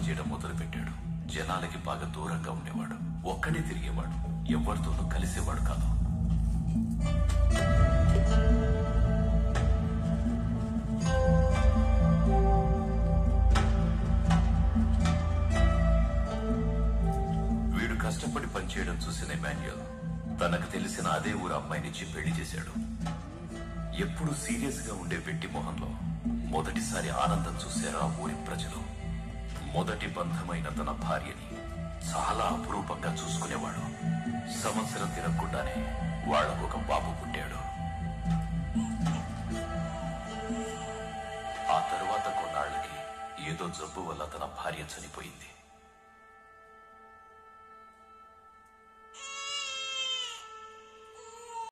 పనిచేయడం మొదలుపెట్టాడు జనాలకి బాగా దూరంగా ఉండేవాడు ఒక్కడే తిరిగేవాడు ఎవరితోనూ కలిసేవాడు కాదు వీడు కష్టపడి పనిచేయడం చూసిన ఎమాన్యుయల్ తనకు తెలిసిన అదే ఊరు అమ్మాయినిచ్చి పెళ్లి చేశాడు ఎప్పుడు సీరియస్ గా ఉండే వెట్టి మొహంలో మొదటిసారి ఆనందం చూశారు ఆ ఊరి ప్రజలు మొదటి బంధమైన తన భార్యని చాలా అపురూపంగా చూసుకునేవాడు సంవత్సరం తిరగకుండానే వాళ్లకు ఒక బాబు పుట్టాడు ఆ తరువాత కొన్నాళ్లకి ఏదో జబ్బు వల్ల తన భార్య చనిపోయింది